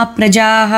ಪ್ರಜಾಹ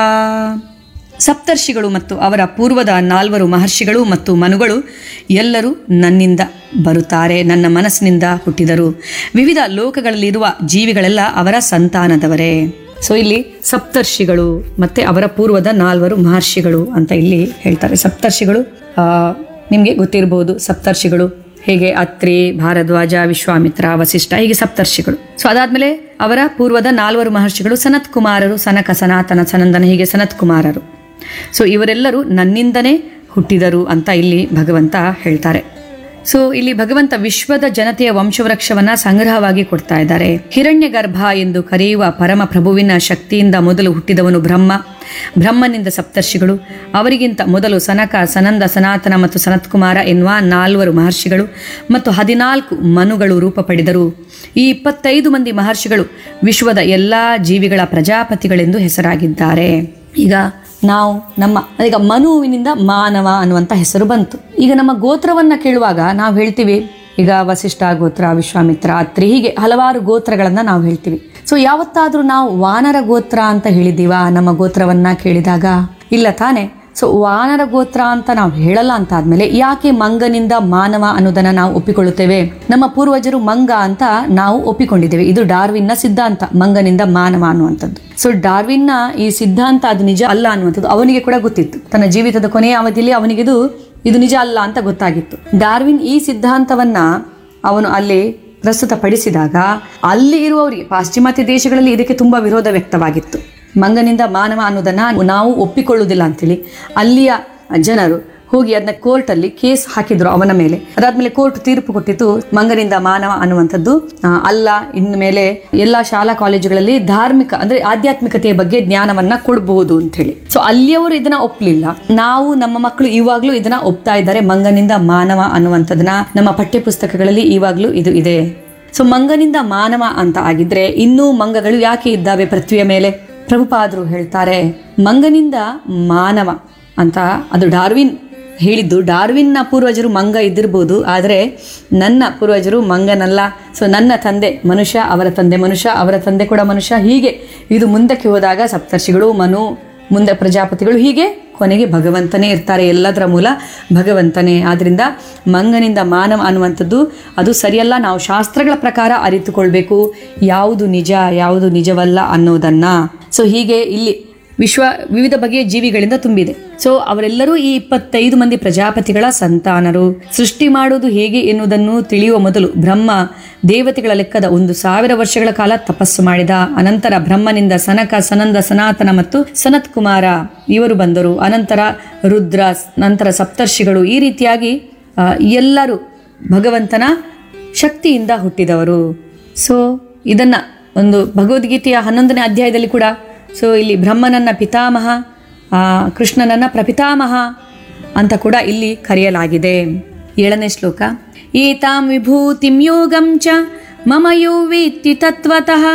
ಸಪ್ತರ್ಷಿಗಳು ಮತ್ತು ಅವರ ಪೂರ್ವದ ನಾಲ್ವರು ಮಹರ್ಷಿಗಳು ಮತ್ತು ಮನುಗಳು ಎಲ್ಲರೂ ನನ್ನಿಂದ ಬರುತ್ತಾರೆ ನನ್ನ ಮನಸ್ಸಿನಿಂದ ಹುಟ್ಟಿದರು ವಿವಿಧ ಲೋಕಗಳಲ್ಲಿರುವ ಜೀವಿಗಳೆಲ್ಲ ಅವರ ಸಂತಾನದವರೇ ಸೊ ಇಲ್ಲಿ ಸಪ್ತರ್ಷಿಗಳು ಮತ್ತೆ ಅವರ ಪೂರ್ವದ ನಾಲ್ವರು ಮಹರ್ಷಿಗಳು ಅಂತ ಇಲ್ಲಿ ಹೇಳ್ತಾರೆ ಸಪ್ತರ್ಷಿಗಳು ಆ, ನಿಮಗೆ ಗೊತ್ತಿರಬಹುದು ಸಪ್ತರ್ಷಿಗಳು ಹೇಗೆ ಅತ್ರಿ ಭಾರದ್ವಾಜ ವಿಶ್ವಾಮಿತ್ರ ವಸಿಷ್ಠ ಹೀಗೆ ಸಪ್ತರ್ಷಿಗಳು ಸೊ ಅದಾದ್ಮೇಲೆ ಅವರ ಪೂರ್ವದ ನಾಲ್ವರು ಮಹರ್ಷಿಗಳು ಸನತ್ ಕುಮಾರರು ಸನಕ ಸನಾತನ ಸನಂದನ ಹೀಗೆ ಸನತ್ ಕುಮಾರರು ಸೊ ಇವರೆಲ್ಲರೂ ನನ್ನಿಂದನೇ ಹುಟ್ಟಿದರು ಅಂತ ಇಲ್ಲಿ ಭಗವಂತ ಹೇಳ್ತಾರೆ ಸೊ ಇಲ್ಲಿ ಭಗವಂತ ವಿಶ್ವದ ಜನತೆಯ ವಂಶವೃಕ್ಷವನ್ನ ಸಂಗ್ರಹವಾಗಿ ಕೊಡ್ತಾ ಇದ್ದಾರೆ ಹಿರಣ್ಯ ಗರ್ಭ ಎಂದು ಕರೆಯುವ ಪರಮ ಪ್ರಭುವಿನ ಶಕ್ತಿಯಿಂದ ಮೊದಲು ಹುಟ್ಟಿದವನು ಬ್ರಹ್ಮ ಬ್ರಹ್ಮನಿಂದ ಸಪ್ತರ್ಷಿಗಳು ಅವರಿಗಿಂತ ಮೊದಲು ಸನಕ ಸನಂದ ಸನಾತನ ಮತ್ತು ಸನತ್ಕುಮಾರ ಎನ್ನುವ ನಾಲ್ವರು ಮಹರ್ಷಿಗಳು ಮತ್ತು ಹದಿನಾಲ್ಕು ಮನುಗಳು ರೂಪ ಪಡೆದರು ಈ ಇಪ್ಪತ್ತೈದು ಮಂದಿ ಮಹರ್ಷಿಗಳು ವಿಶ್ವದ ಎಲ್ಲಾ ಜೀವಿಗಳ ಪ್ರಜಾಪತಿಗಳೆಂದು ಹೆಸರಾಗಿದ್ದಾರೆ ಈಗ ನಾವು ನಮ್ಮ ಈಗ ಮನುವಿನಿಂದ ಮಾನವ ಅನ್ನುವಂಥ ಹೆಸರು ಬಂತು ಈಗ ನಮ್ಮ ಗೋತ್ರವನ್ನ ಕೇಳುವಾಗ ನಾವು ಹೇಳ್ತೀವಿ ಈಗ ವಸಿಷ್ಠ ಗೋತ್ರ ವಿಶ್ವಾಮಿತ್ರ ಅತ್ರಿ ಹೀಗೆ ಹಲವಾರು ಗೋತ್ರಗಳನ್ನ ನಾವು ಹೇಳ್ತೀವಿ ಸೊ ಯಾವತ್ತಾದ್ರೂ ನಾವು ವಾನರ ಗೋತ್ರ ಅಂತ ಹೇಳಿದ್ದೀವಾ ನಮ್ಮ ಗೋತ್ರವನ್ನ ಕೇಳಿದಾಗ ಇಲ್ಲ ತಾನೆ ಸೊ ವಾನರ ಗೋತ್ರ ಅಂತ ನಾವು ಹೇಳಲ್ಲ ಅಂತ ಆದ್ಮೇಲೆ ಯಾಕೆ ಮಂಗನಿಂದ ಮಾನವ ಅನ್ನೋದನ್ನ ನಾವು ಒಪ್ಪಿಕೊಳ್ಳುತ್ತೇವೆ ನಮ್ಮ ಪೂರ್ವಜರು ಮಂಗ ಅಂತ ನಾವು ಒಪ್ಪಿಕೊಂಡಿದ್ದೇವೆ ಇದು ಡಾರ್ವಿನ್ನ ಸಿದ್ಧಾಂತ ಮಂಗನಿಂದ ಮಾನವ ಅನ್ನುವಂಥದ್ದು ಸೊ ಡಾರ್ವಿನ್ನ ಈ ಸಿದ್ಧಾಂತ ಅದು ನಿಜ ಅಲ್ಲ ಅನ್ನುವಂಥದ್ದು ಅವನಿಗೆ ಕೂಡ ಗೊತ್ತಿತ್ತು ತನ್ನ ಜೀವಿತದ ಕೊನೆಯ ಅವಧಿಯಲ್ಲಿ ಅವನಿಗಿದು ಇದು ನಿಜ ಅಲ್ಲ ಅಂತ ಗೊತ್ತಾಗಿತ್ತು ಡಾರ್ವಿನ್ ಈ ಸಿದ್ಧಾಂತವನ್ನ ಅವನು ಅಲ್ಲಿ ಪ್ರಸ್ತುತಪಡಿಸಿದಾಗ ಅಲ್ಲಿ ಇರುವವರಿಗೆ ಪಾಶ್ಚಿಮಾತ್ಯ ದೇಶಗಳಲ್ಲಿ ಇದಕ್ಕೆ ತುಂಬಾ ವಿರೋಧ ವ್ಯಕ್ತವಾಗಿತ್ತು ಮಂಗನಿಂದ ಮಾನವ ಅನ್ನೋದನ್ನ ನಾವು ಒಪ್ಪಿಕೊಳ್ಳುವುದಿಲ್ಲ ಅಂತೇಳಿ ಅಲ್ಲಿಯ ಜನರು ಹೋಗಿ ಅದನ್ನ ಕೋರ್ಟಲ್ಲಿ ಕೇಸ್ ಹಾಕಿದ್ರು ಅವನ ಮೇಲೆ ಅದಾದ್ಮೇಲೆ ಕೋರ್ಟ್ ತೀರ್ಪು ಕೊಟ್ಟಿತ್ತು ಮಂಗನಿಂದ ಮಾನವ ಅನ್ನುವಂಥದ್ದು ಆ, ಅಲ್ಲ ಇನ್ನು ಮೇಲೆ ಎಲ್ಲಾ ಶಾಲಾ ಕಾಲೇಜುಗಳಲ್ಲಿ ಧಾರ್ಮಿಕ ಅಂದ್ರೆ ಆಧ್ಯಾತ್ಮಿಕತೆಯ ಬಗ್ಗೆ ಜ್ಞಾನವನ್ನ ಕೊಡಬಹುದು ಅಂತ ಹೇಳಿ ಸೊ ಅಲ್ಲಿಯವರು ಇದನ್ನ ಒಪ್ಪಲಿಲ್ಲ ನಾವು ನಮ್ಮ ಮಕ್ಕಳು ಇವಾಗ್ಲೂ ಇದನ್ನ ಒಪ್ತಾ ಇದ್ದಾರೆ ಮಂಗನಿಂದ ಮಾನವ ಅನ್ನುವಂಥದ್ದನ್ನ ನಮ್ಮ ಪಠ್ಯ ಪುಸ್ತಕಗಳಲ್ಲಿ ಇವಾಗ್ಲೂ ಇದು ಇದೆ ಸೊ ಮಂಗನಿಂದ ಮಾನವ ಅಂತ ಆಗಿದ್ರೆ ಇನ್ನೂ ಮಂಗಗಳು ಯಾಕೆ ಇದ್ದಾವೆ ಪೃಥ್ವಿಯ ಮೇಲೆ ಪ್ರಭುಪಾದರು ಹೇಳ್ತಾರೆ ಮಂಗನಿಂದ ಮಾನವ ಅಂತ ಅದು ಡಾರ್ವಿನ್ ಹೇಳಿದ್ದು ಡಾರ್ವಿನ್ನ ಪೂರ್ವಜರು ಮಂಗ ಇದ್ದಿರ್ಬೋದು ಆದರೆ ನನ್ನ ಪೂರ್ವಜರು ಮಂಗನಲ್ಲ ಸೊ ನನ್ನ ತಂದೆ ಮನುಷ್ಯ ಅವರ ತಂದೆ ಮನುಷ್ಯ ಅವರ ತಂದೆ ಕೂಡ ಮನುಷ್ಯ ಹೀಗೆ ಇದು ಮುಂದಕ್ಕೆ ಹೋದಾಗ ಸಪ್ತರ್ಷಿಗಳು ಮನು ಮುಂದೆ ಪ್ರಜಾಪತಿಗಳು ಹೀಗೆ ಕೊನೆಗೆ ಭಗವಂತನೇ ಇರ್ತಾರೆ ಎಲ್ಲದರ ಮೂಲ ಭಗವಂತನೇ ಆದ್ರಿಂದ ಮಂಗನಿಂದ ಮಾನವ ಅನ್ನುವಂಥದ್ದು ಅದು ಸರಿಯಲ್ಲ ನಾವು ಶಾಸ್ತ್ರಗಳ ಪ್ರಕಾರ ಅರಿತುಕೊಳ್ಬೇಕು ಯಾವುದು ನಿಜ ಯಾವುದು ನಿಜವಲ್ಲ ಅನ್ನೋದನ್ನ ಸೊ ಹೀಗೆ ಇಲ್ಲಿ ವಿಶ್ವ ವಿವಿಧ ಬಗೆಯ ಜೀವಿಗಳಿಂದ ತುಂಬಿದೆ ಸೊ ಅವರೆಲ್ಲರೂ ಈ ಇಪ್ಪತ್ತೈದು ಮಂದಿ ಪ್ರಜಾಪತಿಗಳ ಸಂತಾನರು ಸೃಷ್ಟಿ ಮಾಡುವುದು ಹೇಗೆ ಎನ್ನುವುದನ್ನು ತಿಳಿಯುವ ಮೊದಲು ಬ್ರಹ್ಮ ದೇವತೆಗಳ ಲೆಕ್ಕದ ಒಂದು ಸಾವಿರ ವರ್ಷಗಳ ಕಾಲ ತಪಸ್ಸು ಮಾಡಿದ ಅನಂತರ ಬ್ರಹ್ಮನಿಂದ ಸನಕ ಸನಂದ ಸನಾತನ ಮತ್ತು ಸನತ್ ಕುಮಾರ ಇವರು ಬಂದರು ಅನಂತರ ರುದ್ರ ನಂತರ ಸಪ್ತರ್ಷಿಗಳು ಈ ರೀತಿಯಾಗಿ ಆ, ಎಲ್ಲರೂ ಭಗವಂತನ ಶಕ್ತಿಯಿಂದ ಹುಟ್ಟಿದವರು ಸೊ ಇದನ್ನ ಒಂದು ಭಗವದ್ಗೀತೆಯ ಹನ್ನೊಂದನೇ ಅಧ್ಯಾಯದಲ್ಲಿ ಕೂಡ ಸೊ ಇಲ್ಲಿ ಬ್ರಹ್ಮನನ್ನ ಪಿತಾಮಹ ಆ, ಕೃಷ್ಣನನ್ನ ಪ್ರಪಿತಾಮಹ ಅಂತ ಕೂಡ ಇಲ್ಲಿ ಕರೆಯಲಾಗಿದೆ ಏಳನೇ ಶ್ಲೋಕ ಏತಾಂ ವಿಭೂತಿಂ ಯೋಗಂ ಚ ಮಮ ಯೋ ವೇತ್ತಿ ತತ್ವತಃ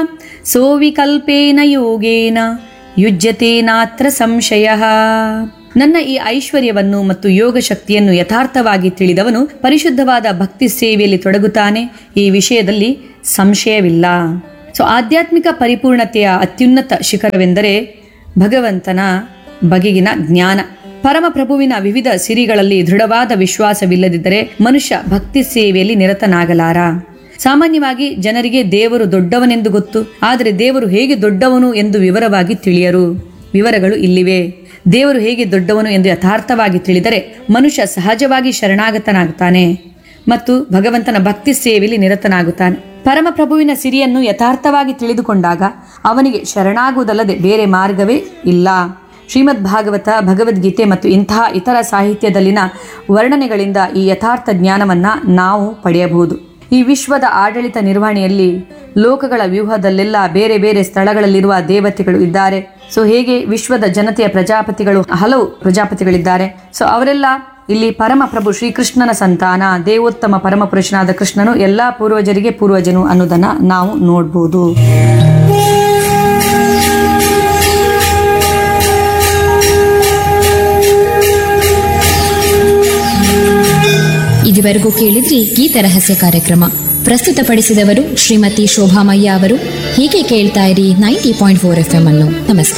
ಸೋವಿಕಲ್ಪೇನ ಯೋಗೇನ ಯುಜ್ಯತೆ ನಾತ್ರ ಸಂಶಯ ನನ್ನ ಈ ಐಶ್ವರ್ಯವನ್ನು ಮತ್ತು ಯೋಗ ಶಕ್ತಿಯನ್ನು ಯಥಾರ್ಥವಾಗಿ ತಿಳಿದವನು ಪರಿಶುದ್ಧವಾದ ಭಕ್ತಿ ಸೇವೆಯಲ್ಲಿ ತೊಡಗುತ್ತಾನೆ ಈ ವಿಷಯದಲ್ಲಿ ಸಂಶಯವಿಲ್ಲ ಸೊ ಆಧ್ಯಾತ್ಮಿಕ ಪರಿಪೂರ್ಣತೆಯ ಅತ್ಯುನ್ನತ ಶಿಖರವೆಂದರೆ ಭಗವಂತನ ಬಗೆಗಿನ ಜ್ಞಾನ ಪರಮಪ್ರಭುವಿನ ವಿವಿಧ ಸಿರಿಗಳಲ್ಲಿ ದೃಢವಾದ ವಿಶ್ವಾಸವಿಲ್ಲದಿದ್ದರೆ ಮನುಷ್ಯ ಭಕ್ತಿ ಸೇವೆಯಲ್ಲಿ ನಿರತನಾಗಲಾರ ಸಾಮಾನ್ಯವಾಗಿ ಜನರಿಗೆ ದೇವರು ದೊಡ್ಡವನೆಂದು ಗೊತ್ತು ಆದರೆ ದೇವರು ಹೇಗೆ ದೊಡ್ಡವನು ಎಂದು ವಿವರವಾಗಿ ತಿಳಿಯರು ವಿವರಗಳು ಇಲ್ಲಿವೆ ದೇವರು ಹೇಗೆ ದೊಡ್ಡವನು ಎಂದು ಯಥಾರ್ಥವಾಗಿ ತಿಳಿದರೆ ಮನುಷ್ಯ ಸಹಜವಾಗಿ ಶರಣಾಗತನಾಗುತ್ತಾನೆ ಮತ್ತು ಭಗವಂತನ ಭಕ್ತಿ ಸೇವೆಯಲ್ಲಿ ನಿರತನಾಗುತ್ತಾನೆ ಪರಮಪ್ರಭುವಿನ ಸಿರಿಯನ್ನು ಯಥಾರ್ಥವಾಗಿ ತಿಳಿದುಕೊಂಡಾಗ ಅವನಿಗೆ ಶರಣಾಗುವುದಲ್ಲದೆ ಬೇರೆ ಮಾರ್ಗವೇ ಇಲ್ಲ ಶ್ರೀಮದ್ ಭಾಗವತ ಭಗವದ್ಗೀತೆ ಮತ್ತು ಇಂತಹ ಇತರ ಸಾಹಿತ್ಯದಲ್ಲಿನ ವರ್ಣನೆಗಳಿಂದ ಈ ಯಥಾರ್ಥ ಜ್ಞಾನವನ್ನ ನಾವು ಪಡೆಯಬಹುದು ಈ ವಿಶ್ವದ ಆಡಳಿತ ನಿರ್ವಹಣೆಯಲ್ಲಿ ಲೋಕಗಳ ವ್ಯೂಹದಲ್ಲೆಲ್ಲ ಬೇರೆ ಬೇರೆ ಸ್ಥಳಗಳಲ್ಲಿರುವ ದೇವತೆಗಳು ಇದ್ದಾರೆ ಸೊ ಹೇಗೆ ವಿಶ್ವದ ಜನತೆಯ ಪ್ರಜಾಪತಿಗಳು ಹಲವು ಪ್ರಜಾಪತಿಗಳಿದ್ದಾರೆ ಸೊ ಅವರೆಲ್ಲ ಇಲ್ಲಿ ಪರಮಪ್ರಭು ಶ್ರೀಕೃಷ್ಣನ ಸಂತಾನ ದೇವೋತ್ತಮ ಪರಮಪುರುಷನಾದ ಕೃಷ್ಣನು ಎಲ್ಲಾ ಪೂರ್ವಜರಿಗೆ ಪೂರ್ವಜನು ಅನ್ನೋದನ್ನ ನಾವು ನೋಡ್ಬೋದು ಇದುವರೆಗೂ ಕೇಳಿದ್ರಿ ಗೀತ ರಹಸ್ಯ ಕಾರ್ಯಕ್ರಮ ಪ್ರಸ್ತುತಪಡಿಸಿದವರು ಶ್ರೀಮತಿ ಶೋಭಾಮಯ್ಯ ಅವರು ಹೀಗೆ ಕೇಳ್ತಾ ಇರಿ ninety point four F M ಅನ್ನು ನಮಸ್ಕಾರ